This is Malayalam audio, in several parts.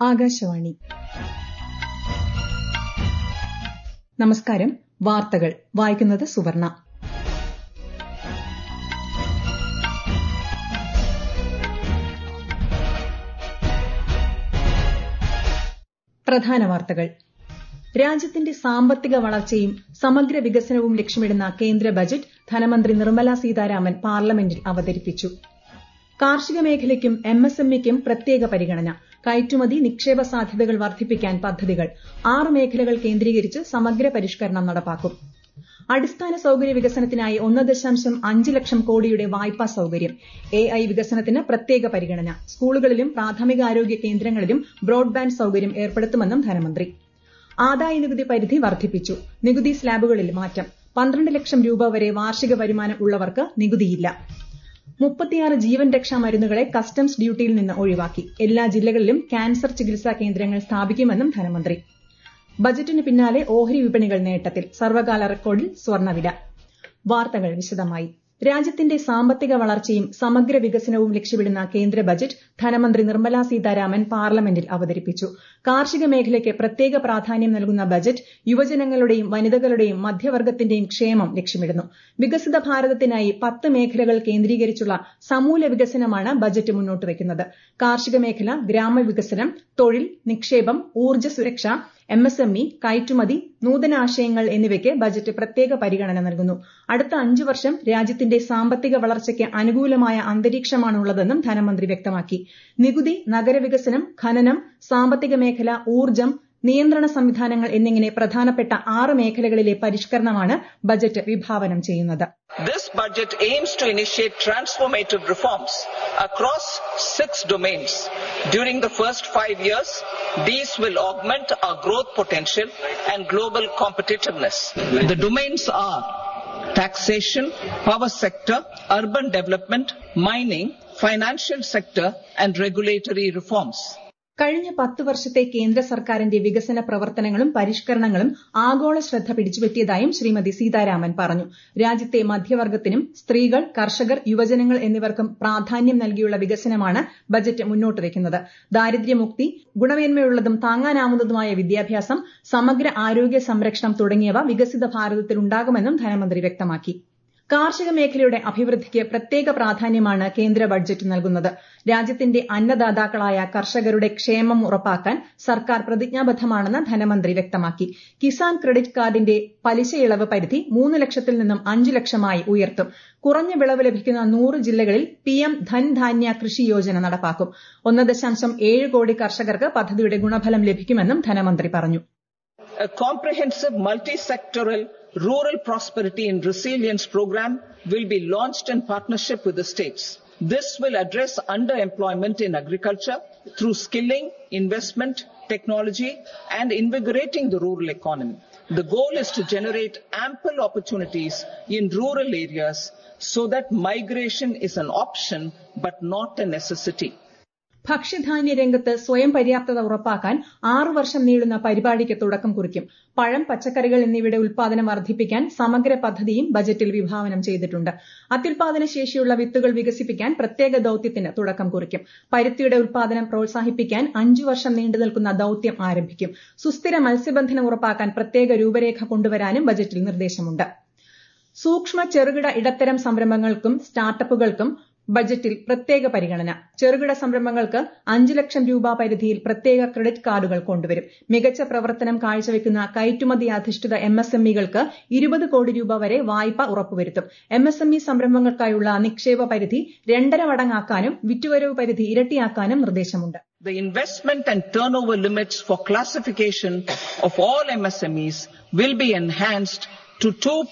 ആകാശവാണി നമസ്കാരം വാർത്തകൾ വായിക്കുന്നത് സുവർണ പ്രധാന വാർത്തകൾ രാജ്യത്തിന്റെ സാമ്പത്തിക വളർച്ചയും സമഗ്ര വികസനവും ലക്ഷ്യമിടുന്ന കേന്ദ്ര ബജറ്റ് ധനമന്ത്രി നിർമ്മല സീതാരാമൻ പാർലമെന്റിൽ അവതരിപ്പിച്ചു കാർഷിക മേഖലയ്ക്കും എംഎസ്എംഇക്കും പ്രത്യേക പരിഗണന കയറ്റുമതി നിക്ഷേപ സാധ്യതകൾ വർദ്ധിപ്പിക്കാൻ പദ്ധതികൾ ആറ് മേഖലകൾ കേന്ദ്രീകരിച്ച് സമഗ്ര പരിഷ്കരണം നടപ്പാക്കും അടിസ്ഥാന സൌകര്യ വികസനത്തിനായി ഒന്ന് ദശാംശം അഞ്ച് ലക്ഷം കോടിയുടെ വായ്പാ സൌകര്യം എ ഐ വികസനത്തിന് പ്രത്യേക പരിഗണന സ്കൂളുകളിലും പ്രാഥമികാരോഗ്യ കേന്ദ്രങ്ങളിലും ബ്രോഡ്ബാൻഡ് സൌകര്യം ഏർപ്പെടുത്തുമെന്നും ധനമന്ത്രി ആദായ നികുതി പരിധി വർദ്ധിപ്പിച്ചു നികുതി സ്ലാബുകളിൽ മാറ്റം പന്ത്രണ്ട് ലക്ഷം രൂപ വരെ വാർഷിക വരുമാനം ഉള്ളവർക്ക് നികുതിയില്ല മുപ്പത്തിയാറ് ജീവൻ രക്ഷാ മരുന്നുകളെ കസ്റ്റംസ് ഡ്യൂട്ടിയിൽ നിന്ന് ഒഴിവാക്കി എല്ലാ ജില്ലകളിലും ക്യാൻസർ ചികിത്സാ കേന്ദ്രങ്ങൾ സ്ഥാപിക്കുമെന്നും ധനമന്ത്രി ബജറ്റിന് പിന്നാലെ ഓഹരി വിപണികൾ നേട്ടത്തിൽ സർവകാല റെക്കോർഡിൽ സ്വർണ്ണവില വാർത്തകൾ വിശദമായി രാജ്യത്തിന്റെ സാമ്പത്തിക വളർച്ചയും സമഗ്ര വികസനവും ലക്ഷ്യമിടുന്ന കേന്ദ്ര ബജറ്റ് ധനമന്ത്രി നിർമ്മല സീതാരാമൻ പാർലമെന്റിൽ അവതരിപ്പിച്ചു കാർഷിക മേഖലയ്ക്ക് പ്രത്യേക പ്രാധാന്യം നൽകുന്ന ബജറ്റ് യുവജനങ്ങളുടെയും വനിതകളുടെയും മധ്യവർഗത്തിന്റെയും ക്ഷേമം ലക്ഷ്യമിടുന്നു വികസിത ഭാരതത്തിനായി പത്ത് മേഖലകൾ കേന്ദ്രീകരിച്ചുള്ള സമൂല വികസനമാണ് ബജറ്റ് മുന്നോട്ട് വയ്ക്കുന്നത് കാർഷിക മേഖല ഗ്രാമവികസനം തൊഴിൽ നിക്ഷേപം ഊർജ്ജ സുരക്ഷ എംഎസ്എംഇ കയറ്റുമതി നൂതനാശയങ്ങൾ എന്നിവയ്ക്ക് ബജറ്റ് പ്രത്യേക പരിഗണന നൽകുന്നു അടുത്ത അഞ്ചു വർഷം രാജ്യത്തിന്റെ സാമ്പത്തിക വളർച്ചയ്ക്ക് അനുകൂലമായ അന്തരീക്ഷമാണുള്ളതെന്നും ധനമന്ത്രി വ്യക്തമാക്കി നികുതി നഗരവികസനം ഖനനം സാമ്പത്തിക മേഖല ഊർജ്ജം നിയന്ത്രണ സംവിധാനങ്ങൾ എന്നിങ്ങനെ പ്രധാനപ്പെട്ട ആറ് മേഖലകളിലെ പരിഷ്കരണമാണ് ബജറ്റ് വിഭാവനം ചെയ്യുന്നത് This budget aims to initiate transformative reforms across six domains. During the first five years, these will augment our growth potential and global competitiveness. The domains are taxation, power sector, urban development, mining, financial sector and regulatory reforms. കഴിഞ്ഞ പത്ത് വർഷത്തെ കേന്ദ്ര സർക്കാരിന്റെ വികസന പ്രവർത്തനങ്ങളും പരിഷ്കരണങ്ങളും ആഗോള ശ്രദ്ധ പിടിച്ചുപറ്റിയതായും ശ്രീമതി സീതാരാമൻ പറഞ്ഞു രാജ്യത്തെ മധ്യവർഗത്തിനും സ്ത്രീകൾ കർഷകർ യുവജനങ്ങൾ എന്നിവർക്കും പ്രാധാന്യം നൽകിയുള്ള വികസനമാണ് ബജറ്റ് മുന്നോട്ട് വയ്ക്കുന്നത് ദാരിദ്ര്യമുക്തി ഗുണമേന്മയുള്ളതും താങ്ങാനാവുന്നതുമായ വിദ്യാഭ്യാസം സമഗ്ര ആരോഗ്യ സംരക്ഷണം തുടങ്ങിയവ വികസിത ഭാരതത്തിൽ ഉണ്ടാകുമെന്നും ധനമന്ത്രി വ്യക്തമാക്കി കാർഷിക മേഖലയുടെ അഭിവൃദ്ധിക്ക് പ്രത്യേക പ്രാധാന്യമാണ് കേന്ദ്ര ബഡ്ജറ്റ് നൽകുന്നത് രാജ്യത്തിന്റെ അന്നദാതാക്കളായ കർഷകരുടെ ക്ഷേമം ഉറപ്പാക്കാൻ സർക്കാർ പ്രതിജ്ഞാബദ്ധമാണെന്ന് ധനമന്ത്രി വ്യക്തമാക്കി കിസാൻ ക്രെഡിറ്റ് കാർഡിന്റെ പലിശ ഇളവ് പരിധി മൂന്ന് ലക്ഷത്തിൽ നിന്നും അഞ്ച് ലക്ഷമായി ഉയർത്തും കുറഞ്ഞ വിളവ് ലഭിക്കുന്ന നൂറ് ജില്ലകളിൽ പിഎം ധൻധാന്യ കൃഷി യോജന നടപ്പാക്കും ഒന്ന് ദശാംശം ഏഴ് കോടി കർഷകർക്ക് പദ്ധതിയുടെ ഗുണഫലം ലഭിക്കുമെന്നും ധനമന്ത്രി പറഞ്ഞു A comprehensive multi-sectoral rural prosperity and resilience program will be launched in partnership with the states. This will address underemployment in agriculture through skilling, investment, technology, and invigorating the rural economy. The goal is to generate ample opportunities in rural areas so that migration is an option but not a necessity. ഭക്ഷ്യധാന്യ രംഗത്ത് സ്വയം പര്യാപ്തത ഉറപ്പാക്കാൻ ആറു വർഷം നീളുന്ന പരിപാടിക്ക് തുടക്കം കുറിക്കും പഴം പച്ചക്കറികൾ എന്നിവയുടെ ഉൽപാദനം വർദ്ധിപ്പിക്കാൻ സമഗ്ര പദ്ധതിയും ബജറ്റിൽ വിഭാവനം ചെയ്തിട്ടുണ്ട് അത്യുൽപാദന ശേഷിയുള്ള വിത്തുകൾ വികസിപ്പിക്കാൻ പ്രത്യേക ദൌത്യത്തിന് തുടക്കം കുറിക്കും പരുത്തിയുടെ ഉൽപാദനം പ്രോത്സാഹിപ്പിക്കാൻ അഞ്ചു വർഷം നീണ്ടു നിൽക്കുന്ന ദൌത്യം ആരംഭിക്കും സുസ്ഥിര മത്സ്യബന്ധനം ഉറപ്പാക്കാൻ പ്രത്യേക രൂപരേഖ കൊണ്ടുവരാനും ബജറ്റിൽ നിർദ്ദേശമുണ്ട് സൂക്ഷ്മ ചെറുകിട ഇടത്തരം സംരംഭങ്ങൾക്കും സ്റ്റാർട്ടപ്പുകൾക്കും ബജറ്റിൽ പ്രത്യേക പരിഗണന ചെറുകിട സംരംഭങ്ങൾക്ക് അഞ്ച് ലക്ഷം രൂപ പരിധിയിൽ പ്രത്യേക ക്രെഡിറ്റ് കാർഡുകൾ കൊണ്ടുവരും മികച്ച പ്രവർത്തനം കാഴ്ചവെക്കുന്ന കയറ്റുമതി അധിഷ്ഠിത എംഎസ്എംഇകൾക്ക് ഇരുപത് കോടി രൂപ വരെ വായ്പ ഉറപ്പുവരുത്തും എംഎസ്എംഇ സംരംഭങ്ങൾക്കായുള്ള നിക്ഷേപ പരിധി രണ്ടര മടങ്ങാക്കാനും വിറ്റുവരവ് പരിധി ഇരട്ടിയാക്കാനും നിർദ്ദേശമുണ്ട് The investment and turnover limits for classification of all MSMEs will be enhanced to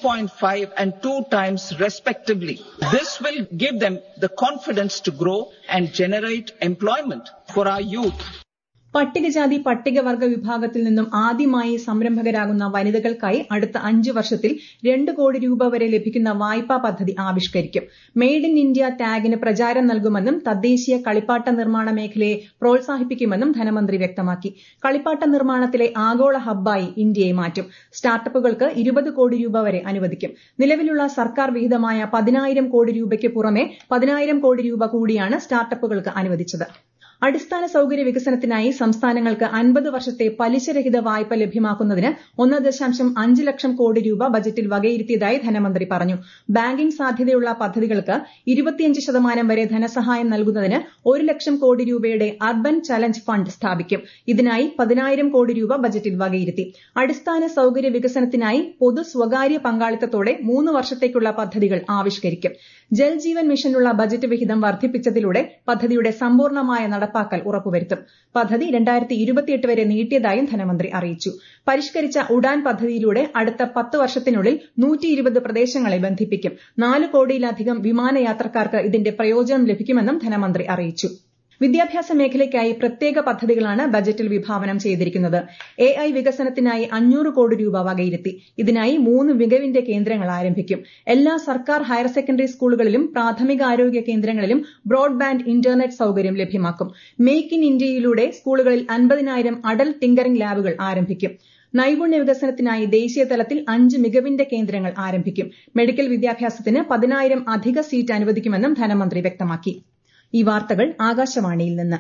2.5 and 2 times respectively. This will give them the confidence to grow and generate employment for our youth. പട്ടികജാതി പട്ടികവർഗ വിഭാഗത്തിൽ നിന്നും ആദ്യമായി സംരംഭകരാകുന്ന വനിതകൾക്കായി അടുത്ത അഞ്ച് വർഷത്തിൽ രണ്ട് കോടി രൂപ വരെ ലഭിക്കുന്ന വായ്പാ പദ്ധതി ആവിഷ്കരിക്കും മെയ്ഡ് ഇൻ ഇന്ത്യ ടാഗിന് പ്രചാരം നൽകുമെന്നും തദ്ദേശീയ കളിപ്പാട്ട നിർമ്മാണ മേഖലയെ പ്രോത്സാഹിപ്പിക്കുമെന്നും ധനമന്ത്രി വ്യക്തമാക്കി കളിപ്പാട്ട നിർമ്മാണത്തിലെ ആഗോള ഹബ്ബായി ഇന്ത്യയെ മാറ്റും സ്റ്റാർട്ടപ്പുകൾക്ക് ഇരുപത് കോടി രൂപ വരെ അനുവദിക്കും നിലവിലുള്ള സർക്കാർ വിഹിതമായ പതിനായിരം കോടി രൂപയ്ക്ക് പുറമെ പതിനായിരം കോടി രൂപ കൂടിയാണ് സ്റ്റാർട്ടപ്പുകൾക്ക് അനുവദിച്ചത് അടിസ്ഥാന സൌകര്യ വികസനത്തിനായി സംസ്ഥാനങ്ങൾക്ക് അൻപത് വർഷത്തെ പലിശരഹിത വായ്പ ലഭ്യമാക്കുന്നതിന് ഒന്ന് ദശാംശം അഞ്ച് ലക്ഷം കോടി രൂപ ബജറ്റിൽ വകയിരുത്തിയതായി ധനമന്ത്രി പറഞ്ഞു ബാങ്കിംഗ് സാധ്യതയുള്ള പദ്ധതികൾക്ക് ഇരുപത്തിയഞ്ച് ശതമാനം വരെ ധനസഹായം നൽകുന്നതിന് ഒരു ലക്ഷം കോടി രൂപയുടെ അർബൻ ചലഞ്ച് ഫണ്ട് സ്ഥാപിക്കും ഇതിനായി പതിനായിരം കോടി രൂപ ബജറ്റിൽ വകയിരുത്തി അടിസ്ഥാന സൌകര്യ വികസനത്തിനായി പൊതു സ്വകാര്യ പങ്കാളിത്തത്തോടെ മൂന്ന് വർഷത്തേക്കുള്ള പദ്ധതികൾ ആവിഷ്കരിക്കും ജൽ ജീവൻ മിഷനുള്ള ബജറ്റ് വിഹിതം വർദ്ധിപ്പിച്ചതിലൂടെ പദ്ധതിയുടെ സമ്പൂർണ്ണമായ നടപ്പാക്കൽ ഉറപ്പുവരുത്തും പദ്ധതി രണ്ടായിരത്തി ഇരുപത്തിയെട്ട് വരെ നീട്ടിയതായും ധനമന്ത്രി അറിയിച്ചു പരിഷ്കരിച്ച ഉഡാൻ പദ്ധതിയിലൂടെ അടുത്ത പത്ത് വർഷത്തിനുള്ളിൽ നൂറ്റി ഇരുപത് പ്രദേശങ്ങളെ ബന്ധിപ്പിക്കും നാല് കോടിയിലധികം വിമാനയാത്രക്കാർക്ക് ഇതിന്റെ പ്രയോജനം ലഭിക്കുമെന്നും ധനമന്ത്രി അറിയിച്ചു വിദ്യാഭ്യാസ മേഖലയ്ക്കായി പ്രത്യേക പദ്ധതികളാണ് ബജറ്റിൽ വിഭാവനം ചെയ്തിരിക്കുന്നത് എ ഐ വികസനത്തിനായി അഞ്ഞൂറ് കോടി രൂപ വകയിരുത്തി ഇതിനായി മൂന്ന് മികവിന്റെ കേന്ദ്രങ്ങൾ ആരംഭിക്കും എല്ലാ സർക്കാർ ഹയർ സെക്കൻഡറി സ്കൂളുകളിലും പ്രാഥമികാരോഗ്യ കേന്ദ്രങ്ങളിലും ബ്രോഡ്ബാൻഡ് ഇന്റർനെറ്റ് സൌകര്യം ലഭ്യമാക്കും മേക്ക് ഇൻ ഇന്ത്യയിലൂടെ സ്കൂളുകളിൽ അൻപതിനായിരം അടൽ ടിങ്കറിംഗ് ലാബുകൾ ആരംഭിക്കും നൈപുണ്യ വികസനത്തിനായി ദേശീയ തലത്തിൽ അഞ്ച് മികവിന്റെ കേന്ദ്രങ്ങൾ ആരംഭിക്കും മെഡിക്കൽ വിദ്യാഭ്യാസത്തിന് പതിനായിരം അധിക സീറ്റ് അനുവദിക്കുമെന്നും ധനമന്ത്രി വ്യക്തമാക്കി ഈ വാർത്തകൾ ആകാശവാണിയിൽ നിന്ന്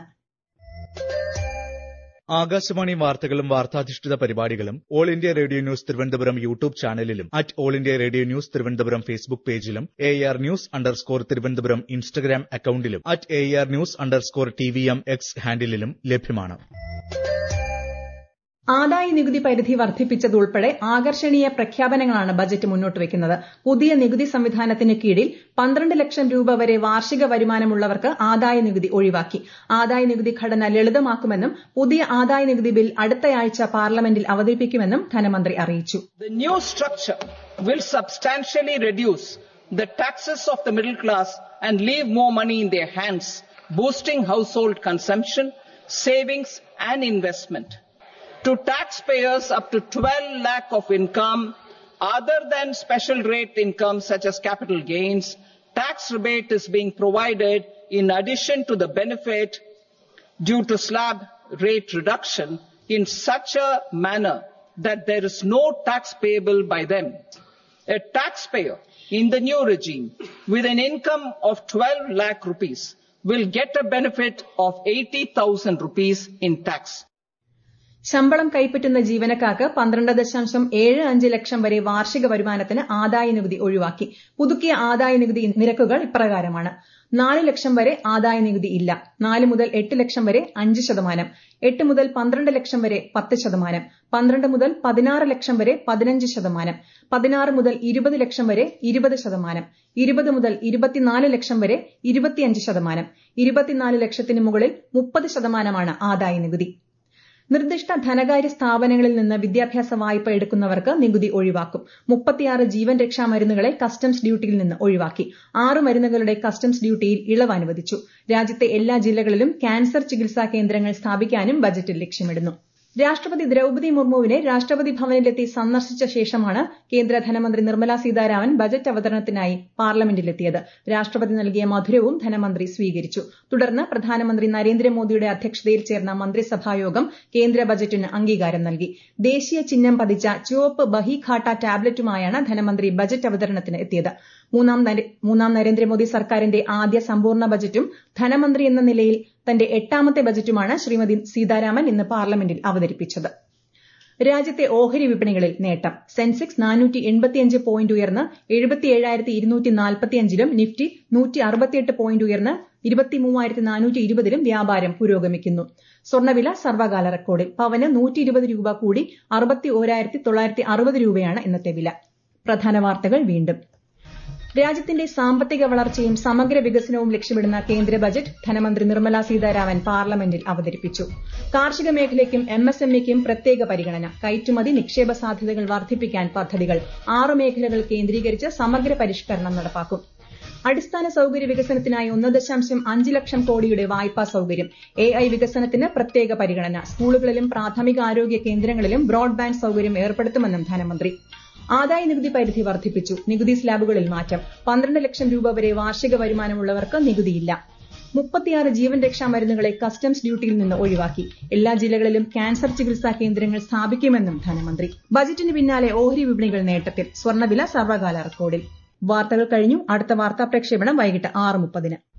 ആകാശവാണി വാർത്തകളും വാർത്താധിഷ്ഠിത പരിപാടികളും all India radio news Thiruvananthapuram YouTube ചാനലിലും at all India radio news Thiruvananthapuram Facebook പേജിലും A R news underscore Thiruvananthapuram Instagram അക്കൌണ്ടിലും at A R news underscore T V M X ഹാൻഡിലും ലഭ്യമാണ് ആദായ നികുതി പരിധി വർദ്ധിപ്പിച്ചതുൾപ്പെടെ ആകർഷണീയ പ്രഖ്യാപനങ്ങളാണ് ബജറ്റ് മുന്നോട്ട് വയ്ക്കുന്നത് പുതിയ നികുതി സംവിധാനത്തിന് കീഴിൽ പന്ത്രണ്ട് ലക്ഷം രൂപ വരെ വാർഷിക വരുമാനമുള്ളവർക്ക് ആദായ നികുതി ഒഴിവാക്കി ആദായ നികുതി ഘടന ലളിതമാക്കുമെന്നും പുതിയ ആദായ നികുതി ബിൽ അടുത്തയാഴ്ച പാർലമെന്റിൽ അവതരിപ്പിക്കുമെന്നും ധനമന്ത്രി അറിയിച്ചു The new structure will substantially reduce the taxes of the middle class and leave more money in their hands, boosting household consumption, savings and investment. To taxpayers up to 12 lakh of income, other than special rate income such as capital gains, tax rebate is being provided in addition to the benefit due to slab rate reduction in such a manner that there is no tax payable by them. A taxpayer in the new regime with an income of 12 lakh rupees will get a benefit of 80,000 rupees in tax. ശമ്പളം കൈപ്പറ്റുന്ന ജീവനക്കാർക്ക് പന്ത്രണ്ട് ദശാംശം ഏഴ് അഞ്ച് ലക്ഷം വരെ വാർഷിക വരുമാനത്തിന് ആദായ നികുതി ഒഴിവാക്കി പുതുക്കിയ ആദായ നികുതി നിരക്കുകൾ ഇപ്രകാരമാണ് നാല് ലക്ഷം വരെ ആദായ നികുതി ഇല്ല നാല് മുതൽ എട്ട് ലക്ഷം വരെ അഞ്ച് ശതമാനം എട്ട് മുതൽ പന്ത്രണ്ട് ലക്ഷം വരെ പത്ത് ശതമാനം പന്ത്രണ്ട് മുതൽ പതിനാറ് ലക്ഷം വരെ പതിനഞ്ച് ശതമാനം പതിനാറ് മുതൽ ഇരുപത് ലക്ഷം വരെ ഇരുപത് ശതമാനം ഇരുപത് മുതൽ ഇരുപത്തിനാല് ലക്ഷം വരെ ഇരുപത്തിയഞ്ച് ശതമാനം ഇരുപത്തിനാല് ലക്ഷത്തിന് മുകളിൽ മുപ്പത് ശതമാനമാണ് ആദായ നികുതി നിർദ്ദിഷ്ട ധനകാര്യ സ്ഥാപനങ്ങളിൽ നിന്ന് വിദ്യാഭ്യാസ വായ്പ എടുക്കുന്നവർക്ക് നികുതി ഒഴിവാക്കും മുപ്പത്തിയാറ് ജീവൻ രക്ഷാ മരുന്നുകളെ കസ്റ്റംസ് ഡ്യൂട്ടിയിൽ നിന്ന് ഒഴിവാക്കി ആറ് മരുന്നുകളുടെ കസ്റ്റംസ് ഡ്യൂട്ടിയിൽ ഇളവ് അനുവദിച്ചു രാജ്യത്തെ എല്ലാ ജില്ലകളിലും ക്യാൻസർ ചികിത്സാ കേന്ദ്രങ്ങൾ സ്ഥാപിക്കാനും ബജറ്റിൽ ലക്ഷ്യമിടുന്നു രാഷ്ട്രപതി ദ്രൌപതി മുർമുവിനെ രാഷ്ട്രപതി ഭവനിലെത്തി സന്ദർശിച്ച ശേഷമാണ് കേന്ദ്ര ധനമന്ത്രി നിർമ്മല സീതാരാമൻ ബജറ്റ് അവതരണത്തിനായി പാർലമെന്റിലെത്തിയത് രാഷ്ട്രപതി നൽകിയ മധുരവും ധനമന്ത്രി സ്വീകരിച്ചു തുടർന്ന് പ്രധാനമന്ത്രി നരേന്ദ്രമോദിയുടെ അധ്യക്ഷതയിൽ ചേർന്ന മന്ത്രിസഭായോഗം കേന്ദ്ര ബജറ്റിന് അംഗീകാരം നൽകി ദേശീയ ചിഹ്നം പതിച്ച ചുവപ്പ് ബഹിഖാട്ട ടാബ്ലറ്റുമായാണ് ധനമന്ത്രി ബജറ്റ് അവതരണത്തിന് എത്തിയത് മൂന്നാം മൂന്നാം നരേന്ദ്രമോദി സർക്കാരിന്റെ ആദ്യ സമ്പൂർണ്ണ ബജറ്റും ധനമന്ത്രി എന്ന നിലയിൽ തന്റെ എട്ടാമത്തെ ബജറ്റുമാണ് ശ്രീമതി സീതാരാമൻ ഇന്ന് പാർലമെന്റിൽ അവതരിപ്പിച്ചത് രാജ്യത്തെ ഓഹരി വിപണികളിൽ നേട്ടം സെൻസെക്സ് നാനൂറ്റി എൺപത്തിയഞ്ച് പോയിന്റ് ഉയർന്ന് എഴുപത്തിയേഴായിരത്തി ഇരുന്നൂറ്റി നാൽപ്പത്തിയഞ്ചിലും നിഫ്റ്റി നൂറ്റി അറുപത്തിയെട്ട് പോയിന്റ് ഉയർന്ന് ഇരുപത്തിമൂവായിരത്തി നാനൂറ്റി ഇരുപതിലും വ്യാപാരം പുരോഗമിക്കുന്നു സ്വർണ്ണവില സർവകാല റെക്കോർഡിൽ പവന് നൂറ്റി ഇരുപത് രൂപ കൂടി അറുപത്തി ഓരായിരത്തി തൊള്ളായിരത്തി അറുപത് രൂപയാണ് ഇന്നത്തെ വില പ്രധാന വാർത്തകൾ വീണ്ടും രാജ്യത്തിന്റെ സാമ്പത്തിക വളർച്ചയും സമഗ്ര വികസനവും ലക്ഷ്യമിടുന്ന കേന്ദ്ര ബജറ്റ് ധനമന്ത്രി നിർമ്മല സീതാരാമൻ പാർലമെന്റിൽ അവതരിപ്പിച്ചു കാർഷിക മേഖലയ്ക്കും എം എസ് എം ഇക്കും പ്രത്യേക പരിഗണന കയറ്റുമതി നിക്ഷേപ സാധ്യതകൾ വർദ്ധിപ്പിക്കാൻ പദ്ധതികൾ ആറ് മേഖലകൾ കേന്ദ്രീകരിച്ച് സമഗ്ര പരിഷ്കരണം നടപ്പാക്കും അടിസ്ഥാന സൌകര്യ വികസനത്തിനായി ഒന്ന് ദശാംശം അഞ്ച് ലക്ഷം കോടിയുടെ വായ്പാ സൌകര്യം എ ഐ വികസനത്തിന് പ്രത്യേക പരിഗണന സ്കൂളുകളിലും പ്രാഥമിക ആരോഗ്യ കേന്ദ്രങ്ങളിലും ബ്രോഡ്ബാൻഡ് സൌകര്യം ഏർപ്പെടുത്തുമെന്നും ധനമന്ത്രി ആദായ നികുതി പരിധി വർദ്ധിപ്പിച്ചു നികുതി സ്ലാബുകളിൽ മാറ്റം പന്ത്രണ്ട് ലക്ഷം രൂപ വരെ വാർഷിക വരുമാനമുള്ളവർക്ക് നികുതിയില്ല മുപ്പത്തിയാറ് ജീവൻ രക്ഷാ മരുന്നുകളെ കസ്റ്റംസ് ഡ്യൂട്ടിയിൽ നിന്ന് ഒഴിവാക്കി എല്ലാ ജില്ലകളിലും ക്യാൻസർ ചികിത്സാ കേന്ദ്രങ്ങൾ സ്ഥാപിക്കുമെന്നും ധനമന്ത്രി ബജറ്റിന് പിന്നാലെ ഓഹരി വിപണികൾ നേട്ടത്തിൽ സ്വർണ്ണവില സർവകാല റെക്കോർഡിൽ വാർത്തകൾ കഴിഞ്ഞു അടുത്ത വാർത്താ പ്രക്ഷേപണം വൈകിട്ട് ആറ് മുപ്പതിന്